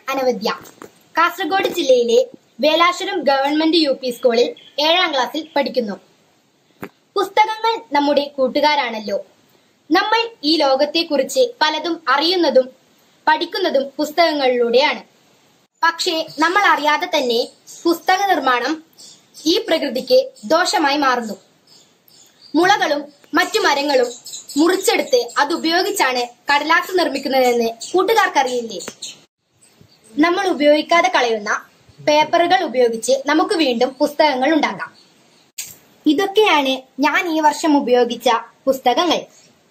അനവദ്യ കാസർഗോഡ് ജില്ലയിലെ വേലാശ്വരം government U P സ്കൂളിൽ ഏഴാം ക്ലാസ്സിൽ പഠിക്കുന്നു പുസ്തകങ്ങൾ നമ്മുടെ കൂട്ടുകാരാണല്ലോ നമ്മൾ ഈ ലോകത്തെക്കുറിച്ച് പലതും അറിയുന്നതും പഠിക്കുന്നതും പുസ്തകങ്ങളിലൂടെയാണ് പക്ഷേ നമ്മൾ അറിയാതെ തന്നെ പുസ്തക നിർമ്മാണം ഈ പ്രകൃതിക്ക് ദോഷമായി മാറുന്നു മുളകളും മറ്റു മരങ്ങളും മുറിച്ചെടുത്ത് അത് ഉപയോഗിച്ചാണ് കടലാസ് നിർമ്മിക്കുന്നതെന്ന് കൂട്ടുകാർക്കറിയില്ലേ നമ്മൾ ഉപയോഗിക്കാതെ കളയുന്ന പേപ്പറുകൾ ഉപയോഗിച്ച് നമുക്ക് വീണ്ടും പുസ്തകങ്ങൾ ഉണ്ടാക്കാം ഇതൊക്കെയാണ് ഞാൻ ഈ വർഷം ഉപയോഗിച്ച പുസ്തകങ്ങൾ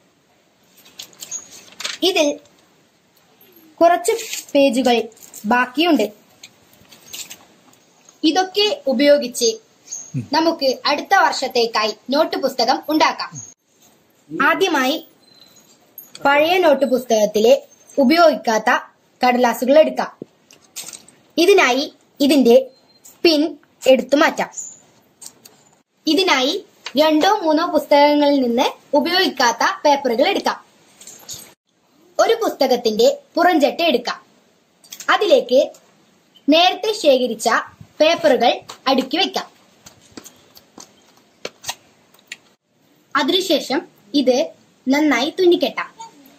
ഇതിൽ കുറച്ച് പേജുകൾ ബാക്കിയുണ്ട് ഇതൊക്കെ ഉപയോഗിച്ച് നമുക്ക് അടുത്ത വർഷത്തേക്കായി നോട്ട് പുസ്തകം ഉണ്ടാക്കാം ആദ്യമായി പഴയ നോട്ട് പുസ്തകത്തിലെ ഉപയോഗിക്കാത്ത കടലാസുകൾ എടുക്കാം ഇതിനായി ഇതിന്റെ പിൻ എടുത്തു മാറ്റാം ഇതിനായി രണ്ടോ മൂന്നോ പുസ്തകങ്ങളിൽ നിന്ന് ഉപയോഗിക്കാത്ത പേപ്പറുകൾ എടുക്കാം ഒരു പുസ്തകത്തിന്റെ പുറംചട്ട എടുക്കാം അതിലേക്ക് നേരത്തെ ശേഖരിച്ച പേപ്പറുകൾ അടുക്കി വെക്കാം അതിനുശേഷം ഇത് നന്നായി തുന്നിക്കെട്ടാം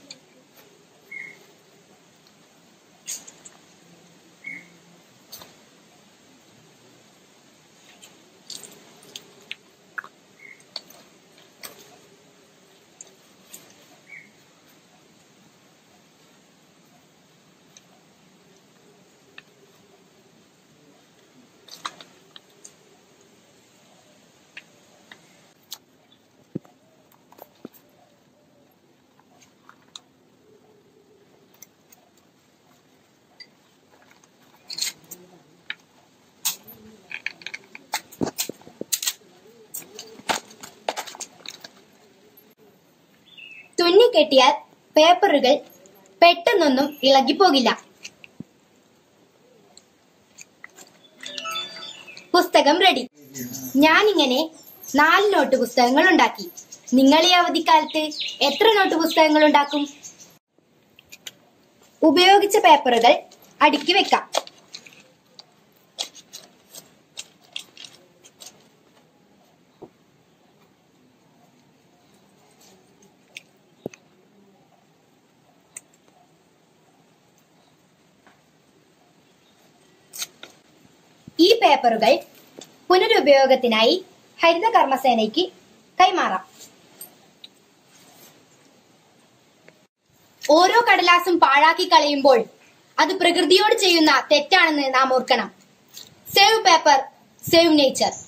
തുന്നിക്കെട്ടിയാൽ പേപ്പറുകൾ പെട്ടെന്നൊന്നും ഇളകിപ്പോകില്ല പുസ്തകം റെഡി ഞാനിങ്ങനെ നാല് നോട്ട് പുസ്തകങ്ങൾ ഉണ്ടാക്കി നിങ്ങൾ ഈ അവധിക്കാലത്ത് എത്ര നോട്ട് പുസ്തകങ്ങൾ ഉണ്ടാക്കും ഉപയോഗിച്ച പേപ്പറുകൾ അടുക്കി വെക്കാം ഈ പേപ്പറുകൾ പുനരുപയോഗത്തിനായി ഹരിത കർമ്മസേനയ്ക്ക് കൈമാറാം ഓരോ കടലാസും പാഴാക്കി കളയുമ്പോൾ അത് പ്രകൃതിയോട് ചെയ്യുന്ന തെറ്റാണെന്ന് നാം ഓർക്കണം സേവ് പേപ്പർ സേവ് നേച്ചർ